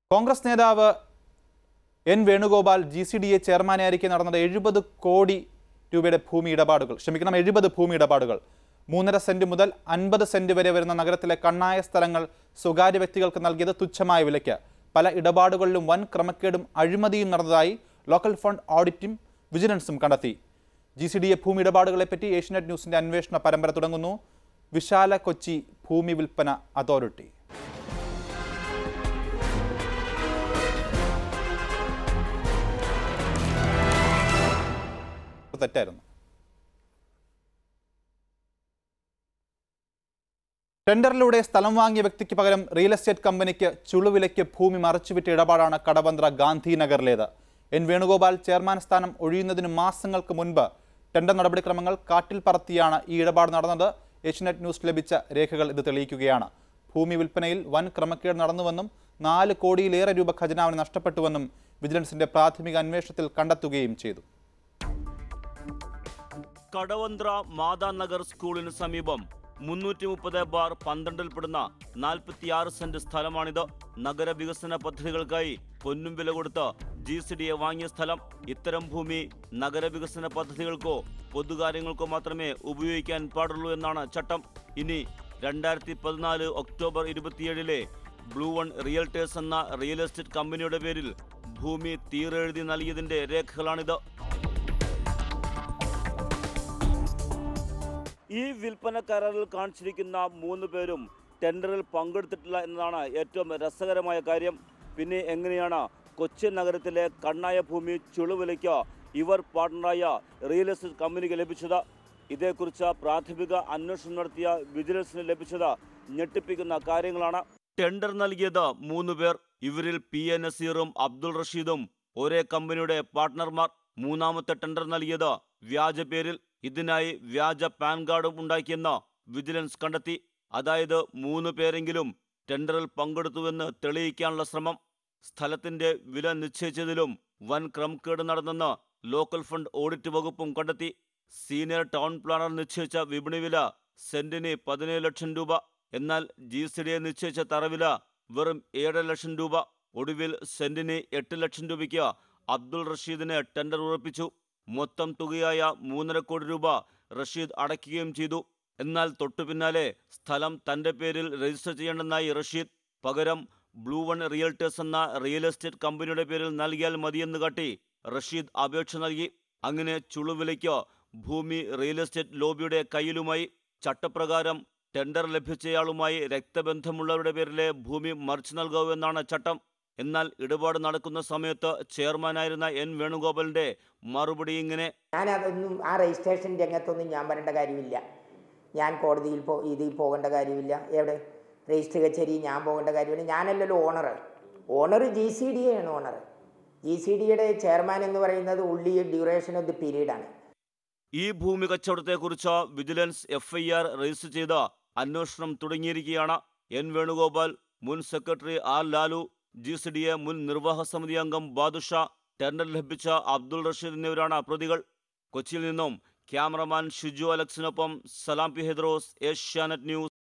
കോൺഗ്രസ് നേതാവ് N Venugopal G C D A ചെയർമാനായിരിക്കെ നടന്നത് എഴുപത് കോടി രൂപയുടെ ഭൂമി ഇടപാടുകൾ ക്ഷമിക്കണം എഴുപത് ഭൂമി ഇടപാടുകൾ മൂന്നര സെന്റ് മുതൽ അൻപത് സെന്റ് വരെ വരുന്ന നഗരത്തിലെ കണ്ണായ സ്ഥലങ്ങൾ സ്വകാര്യ വ്യക്തികൾക്ക് നൽകിയത് തുച്ഛമായ വിലയ്ക്ക് പല ഇടപാടുകളിലും വൻ ക്രമക്കേടും അഴിമതിയും നടന്നതായി ലോക്കൽ ഫണ്ട് ഓഡിറ്റും വിജിലൻസും കണ്ടെത്തി ജി സി ഡി എ ഭൂമി ഇടപാടുകളെപ്പറ്റി ഏഷ്യനെറ്റ് ന്യൂസിന്റെ അന്വേഷണ പരമ്പര തുടങ്ങുന്നു വിശാല കൊച്ചി ഭൂമി വിൽപ്പന അതോറിറ്റി തെറ്റായിരുന്നു ടെൻഡറിലൂടെ സ്ഥലം വാങ്ങിയ വ്യക്തിക്ക് പകരം റിയൽ എസ്റ്റേറ്റ് കമ്പനിക്ക് ചുളുവിലയ്ക്ക് ഭൂമി മറച്ചുവിറ്റ ഇടപാടാണ് കടവന്ത്ര ഗാന്ധിനഗറിലേത് എൻ വേണുഗോപാൽ ചെയർമാൻ സ്ഥാനം ഒഴിയുന്നതിന് മാസങ്ങൾക്ക് മുൻപ് ടെൻഡർ നടപടിക്രമങ്ങൾ കാറ്റിൽ പറത്തിയാണ് ഈ ഇടപാട് നടന്നത് ഏഷ്യനെറ്റ് ന്യൂസ് ലഭിച്ച രേഖകൾ ഇത് തെളിയിക്കുകയാണ് ഭൂമി വിൽപ്പനയിൽ വൻ ക്രമക്കേട് നടന്നുവെന്നും നാല് കോടിയിലേറെ രൂപ ഖജനാവിന് നഷ്ടപ്പെട്ടുവെന്നും വിജിലൻസിന്റെ പ്രാഥമിക അന്വേഷണത്തിൽ കണ്ടെത്തുകയും ചെയ്തു കടവന്ത്ര മാതാനഗർ സ്കൂളിന് സമീപം മുന്നൂറ്റി മുപ്പത് ബാർ പന്ത്രണ്ടിൽപ്പെടുന്ന നാൽപ്പത്തിയാറ് സെന്റ് സ്ഥലമാണിത് നഗരവികസന പദ്ധതികൾക്കായി പൊന്നും വില കൊടുത്ത് ജി സി ഡി എ വാങ്ങിയ സ്ഥലം ഇത്തരം ഭൂമി നഗരവികസന പദ്ധതികൾക്കോ പൊതുകാര്യങ്ങൾക്കോ മാത്രമേ ഉപയോഗിക്കാൻ പാടുള്ളൂ എന്നാണ് ചട്ടം ഇനി രണ്ടായിരത്തി പതിനാല് ഒക്ടോബർ ഇരുപത്തിയേഴിലെ ബ്ലൂ വൺ റിയൽറ്റേഴ്സ് എന്ന റിയൽ എസ്റ്റേറ്റ് കമ്പനിയുടെ പേരിൽ ഭൂമി തീരെഴുതി നൽകിയതിന്റെ രേഖകളാണിത് ഈ വിൽപ്പന കരാറിൽ കാണിച്ചിരിക്കുന്ന മൂന്ന് പേരും ടെൻഡറിൽ പങ്കെടുത്തിട്ടില്ല എന്നതാണ് ഏറ്റവും രസകരമായ കാര്യം പിന്നെ എങ്ങനെയാണ് കൊച്ചിൻ നഗരത്തിലെ കണ്ണായ ഭൂമി ചുളുവിലയ്ക്ക് ഇവർ പാർട്ണറായ റിയൽ എസ്റ്റേറ്റ് കമ്പനിക്ക് ലഭിച്ചത് ഇതേക്കുറിച്ച് പ്രാഥമിക അന്വേഷണം നടത്തിയ വിജിലൻസിന് ലഭിച്ചത് ഞെട്ടിപ്പിക്കുന്ന കാര്യങ്ങളാണ് ടെൻഡർ നൽകിയത് മൂന്ന് പേർ ഇവരിൽ പി എ നസീറും അബ്ദുൾ റഷീദും ഒരേ കമ്പനിയുടെ പാർട്ട്ണർമാർ മൂന്നാമത്തെ ടെൻഡർ നൽകിയത് വ്യാജ പേരിൽ ഇതിനായി വ്യാജ പാൻ കാർഡും ഉണ്ടാക്കിയെന്ന് വിജിലൻസ് കണ്ടെത്തി അതായത് മൂന്ന് പേരെങ്കിലും ടെൻഡറിൽ പങ്കെടുത്തുവെന്ന് തെളിയിക്കാനുള്ള ശ്രമം സ്ഥലത്തിന്റെ വില നിശ്ചയിച്ചതിലും വൻ ക്രമക്കേട് നടന്നെന്ന് ലോക്കൽ ഫണ്ട് ഓഡിറ്റ് വകുപ്പും കണ്ടെത്തി സീനിയർ ടൗൺ പ്ലാനർ നിശ്ചയിച്ച വിപണി വില സെന്റിന് പതിനേഴ് ലക്ഷം രൂപ എന്നാൽ ജി സി ഡി എ നിശ്ചയിച്ച തറവില വെറും ഏഴര ലക്ഷം രൂപ ഒടുവിൽ സെന്റിന് എട്ട് ലക്ഷം രൂപയ്ക്ക് അബ്ദുൾ റഷീദിന് ടെൻഡർ ഉറപ്പിച്ചു മൊത്തം തുകയായ മൂന്നര കോടി രൂപ റഷീദ് അടയ്ക്കുകയും ചെയ്തു എന്നാൽ തൊട്ടു പിന്നാലെ സ്ഥലം തന്റെ പേരിൽ രജിസ്റ്റർ ചെയ്യേണ്ടെന്നായി റഷീദ് പകരം ബ്ലൂ വൺ റിയൽറ്റേഴ്സ് എന്ന റിയൽ എസ്റ്റേറ്റ് കമ്പനിയുടെ പേരിൽ നൽകിയാൽ മതിയെന്ന് കാട്ടി റഷീദ് അപേക്ഷ നൽകി അങ്ങനെ ചുളുവിലയ്ക്ക് ഭൂമി റിയൽ എസ്റ്റേറ്റ് ലോബിയുടെ കയ്യിലുമായി ചട്ടപ്രകാരം ടെൻഡർ ലഭിച്ചയാളുമായി രക്തബന്ധമുള്ളവരുടെ പേരിലെ ഭൂമി മറിച്ചു നൽകാവൂവെന്നാണ് ചട്ടം എന്നാൽ ഇടപാട് നടക്കുന്ന സമയത്ത് ചെയർമാനായിരുന്ന എൻ വേണുഗോപാലിന്റെ മറുപടി ഇങ്ങനെ ഞാൻ അതൊന്നും ആ രജിസ്ട്രേഷൻ രംഗത്തൊന്നും ഞാൻ വരേണ്ട കാര്യമില്ല ഞാൻ കോടതിയിൽ പോ ഇതിൽ പോകേണ്ട കാര്യമില്ല എവിടെ രജിസ്റ്റർ കച്ചേരി ഞാൻ പോകേണ്ട കാര്യമില്ല ഞാനല്ലല്ലോ owner owner G C D ആണ് ഓണർ ജി സി ഡിയുടെ ചെയർമാൻ എന്ന് പറയുന്നത് ഉള്ളി ഡ്യൂറേഷൻ ഓഫ് ദി പീരീഡാണ് ഈ ഭൂമി കച്ചവടത്തെക്കുറിച്ച് വിജിലൻസ് എഫ്ഐആർ രജിസ്റ്റർ ചെയ്ത് അന്വേഷണം തുടങ്ങിയിരിക്കുകയാണ് എൻ വേണുഗോപാൽ മുൻ secretary R Lalu G C D A മുൻ നിർവാഹക സമിതി അംഗം ബാദുഷ ടെൻഡർ ലഭിച്ച അബ്ദുൾ റഷീദ് എന്നിവരാണ് പ്രതികൾ കൊച്ചിയിൽ നിന്നും ക്യാമറമാൻ ഷിജു അലക്സിനൊപ്പം സലാം പി ഹെദ്രോസ് ഏഷ്യാനെറ്റ് ന്യൂസ്